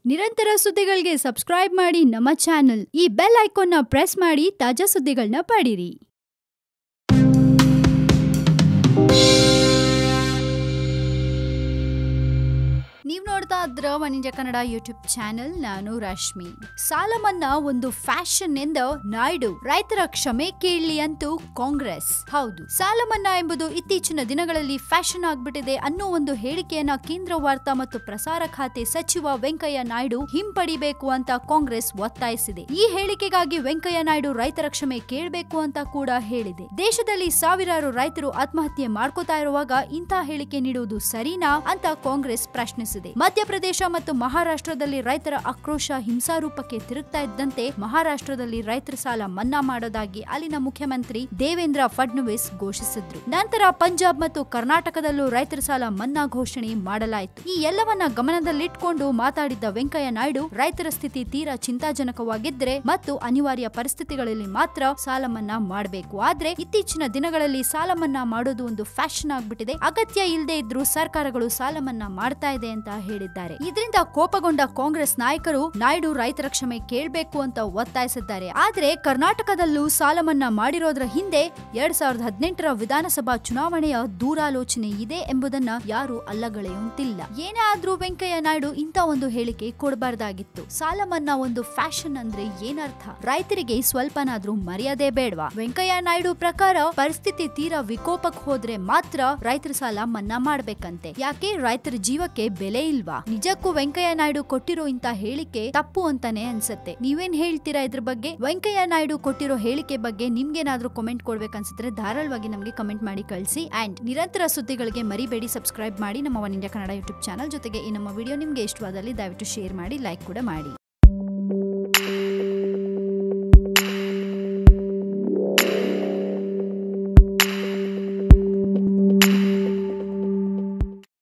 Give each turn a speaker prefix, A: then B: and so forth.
A: ನಿರಂತರ ಸುದ್ದಿಗಳಿಗೆ ಸಬ್ಸ್ಕ್ರೈಬ್ ಮಾಡಿ ನಮ್ಮ ಚಾನೆಲ್ ಈ ಬೆಲ್ ಐಕಾನ್ನ ಪ್ರೆಸ್ ಮಾಡಿ ತಾಜಾ ಸುದ್ದಿಗಳನ್ನ ಪಡೀರಿ ನೀವು ನೋಡ್ತಾ ಇದ್ರ ವನಿಜ ಕನ್ನಡ ಯೂಟ್ಯೂಬ್ ಚಾನೆಲ್ ನಾನು ರಶ್ಮಿ ಸಾಲ ಮನ್ನಾ ಒಂದು ಫ್ಯಾಷನ್ ಎಂದ ನಾಯ್ಡು ರೈತರ ಕ್ಷಮೆ ಕೇಳಲಿ ಅಂತೂ ಕಾಂಗ್ರೆಸ್ ಹೌದು ಸಾಲ ಮನ್ನಾ ಎಂಬುದು ಇತ್ತೀಚಿನ ದಿನಗಳಲ್ಲಿ ಫ್ಯಾಷನ್ ಆಗ್ಬಿಟ್ಟಿದೆ ಅನ್ನೋ ಒಂದು ಹೇಳಿಕೆಯನ್ನ ಕೇಂದ್ರ ವಾರ್ತಾ ಮತ್ತು ಪ್ರಸಾರ ಖಾತೆ ಸಚಿವ ವೆಂಕಯ್ಯ ನಾಯ್ಡು ಹಿಂಪಡಿಬೇಕು ಅಂತ ಕಾಂಗ್ರೆಸ್ ಒತ್ತಾಯಿಸಿದೆ ಈ ಹೇಳಿಕೆಗಾಗಿ ವೆಂಕಯ್ಯ ನಾಯ್ಡು ರೈತರ ಕ್ಷಮೆ ಕೇಳಬೇಕು ಅಂತ ಕೂಡ ಹೇಳಿದೆ ದೇಶದಲ್ಲಿ ಸಾವಿರಾರು ರೈತರು ಆತ್ಮಹತ್ಯೆ ಮಾಡ್ಕೋತಾ ಇರುವಾಗ ಇಂಥ ಹೇಳಿಕೆ ನೀಡುವುದು ಸರಿನಾ ಅಂತ ಕಾಂಗ್ರೆಸ್ ಪ್ರಶ್ನಿಸಿದೆ ಮಧ್ಯಪ್ರದೇಶ ಮತ್ತು ಮಹಾರಾಷ್ಟ್ರದಲ್ಲಿ ರೈತರ ಆಕ್ರೋಶ ಹಿಂಸಾರೂಪಕ್ಕೆ ತಿರುಗ್ತಾ ಇದ್ದಂತೆ ಮಹಾರಾಷ್ಟ್ರದಲ್ಲಿ ರೈತರ ಸಾಲ ಮನ್ನಾ ಮಾಡೋದಾಗಿ ಅಲ್ಲಿನ ಮುಖ್ಯಮಂತ್ರಿ ದೇವೇಂದ್ರ ಫಡ್ನವೀಸ್ ಘೋಷಿಸಿದ್ರು ನಂತರ ಪಂಜಾಬ್ ಮತ್ತು ಕರ್ನಾಟಕದಲ್ಲೂ ರೈತರ ಸಾಲ ಮನ್ನಾ ಘೋಷಣೆ ಮಾಡಲಾಯಿತು ಈ ಎಲ್ಲವನ್ನ ಗಮನದಲ್ಲಿಟ್ಕೊಂಡು ಮಾತಾಡಿದ್ದ ವೆಂಕಯ್ಯ ನಾಯ್ಡು ರೈತರ ಸ್ಥಿತಿ ತೀರಾ ಚಿಂತಾಜನಕವಾಗಿದ್ರೆ ಮತ್ತು ಅನಿವಾರ್ಯ ಪರಿಸ್ಥಿತಿಗಳಲ್ಲಿ ಮಾತ್ರ ಸಾಲ ಮನ್ನಾ ಮಾಡಬೇಕು ಆದ್ರೆ ಇತ್ತೀಚಿನ ದಿನಗಳಲ್ಲಿ ಸಾಲ ಮನ್ನಾ ಮಾಡೋದು ಒಂದು ಫ್ಯಾಷನ್ ಆಗ್ಬಿಟ್ಟಿದೆ ಅಗತ್ಯ ಇಲ್ಲದೆ ಇದ್ರೂ ಸರ್ಕಾರಗಳು ಸಾಲ ಮನ್ನಾ ಮಾಡ್ತಾ ಇದೆ ಅಂತ ಹೇಳಿದ್ದಾರೆ ಇದರಿಂದ ಕೋಪಗೊಂಡ ಕಾಂಗ್ರೆಸ್ ನಾಯಕರು ನಾಯ್ಡು ರೈತರ ಕ್ಷಮೆ ಕೇಳಬೇಕು ಅಂತ ಒತ್ತಾಯಿಸಿದ್ದಾರೆ ಆದ್ರೆ ಕರ್ನಾಟಕದಲ್ಲೂ ಸಾಲ ಮನ್ನಾ ಮಾಡಿರೋದ್ರ ಹಿಂದೆ ಎರಡ್ ಸಾವಿರದ ಹದಿನೆಂಟರ ವಿಧಾನಸಭಾ ಚುನಾವಣೆಯ ದೂರಾಲೋಚನೆ ಇದೆ ಎಂಬುದನ್ನ ಯಾರು ಅಲ್ಲಗಳೆಯುವಂತಿಲ್ಲ ಏನೇ ಆದ್ರೂ ವೆಂಕಯ್ಯ ನಾಯ್ಡು ಇಂತ ಒಂದು ಹೇಳಿಕೆ ಕೊಡಬಾರ್ದಾಗಿತ್ತು ಸಾಲ ಮನ್ನಾ ಒಂದು ಫ್ಯಾಷನ್ ಅಂದ್ರೆ ಏನರ್ಥ ರೈತರಿಗೆ ಸ್ವಲ್ಪನಾದ್ರೂ ಮರ್ಯಾದೆ ಬೇಡವಾ ವೆಂಕಯ್ಯ ನಾಯ್ಡು ಪ್ರಕಾರ ಪರಿಸ್ಥಿತಿ ತೀರಾ ವಿಕೋಪಕ್ಕೆ ಹೋದ್ರೆ ಮಾತ್ರ ರೈತರ ಸಾಲ ಮನ್ನಾ ಮಾಡ್ಬೇಕಂತೆ ಯಾಕೆ ರೈತರ ಜೀವಕ್ಕೆ ಬೆಲೆ ಇಲ್ವಾ ನಿಜಕ್ಕೂ ವೆಂಕಯ್ಯ ನಾಯ್ಡು ಕೊಟ್ಟಿರೋ ಇಂತ ಹೇಳಿಕೆ ತಪ್ಪು ಅಂತಾನೆ ಅನ್ಸತ್ತೆ ನೀವೇನ್ ಹೇಳ್ತೀರಾ ಇದ್ರ ಬಗ್ಗೆ ವೆಂಕಯ್ಯ ನಾಯ್ಡು ಕೊಟ್ಟಿರೋ ಹೇಳಿಕೆ ಬಗ್ಗೆ ನಿಮ್ಗೇನಾದ್ರೂ ಕಾಮೆಂಟ್ ಕೊಡ್ಬೇಕನ್ಸಿದ್ರೆ ಧಾರಾಳವಾಗಿ ನಮಗೆ ಕಮೆಂಟ್ ಮಾಡಿ ಕಳಿಸಿ ಅಂಡ್ ನಿರಂತರ ಸುದ್ದಿಗಳಿಗೆ ಮರಿಬೇಡಿ ಸಬ್ಸ್ಕ್ರೈಬ್ ಮಾಡಿ ನಮ್ಮ one India Kannada YouTube channel ಜೊತೆಗೆ ಈ ನಮ್ಮ ವಿಡಿಯೋ ನಿಮ್ಗೆ ಇಷ್ಟವಾದಲ್ಲಿ ದಯವಿಟ್ಟು ಶೇರ್ ಮಾಡಿ ಲೈಕ್ ಕೂಡ ಮಾಡಿ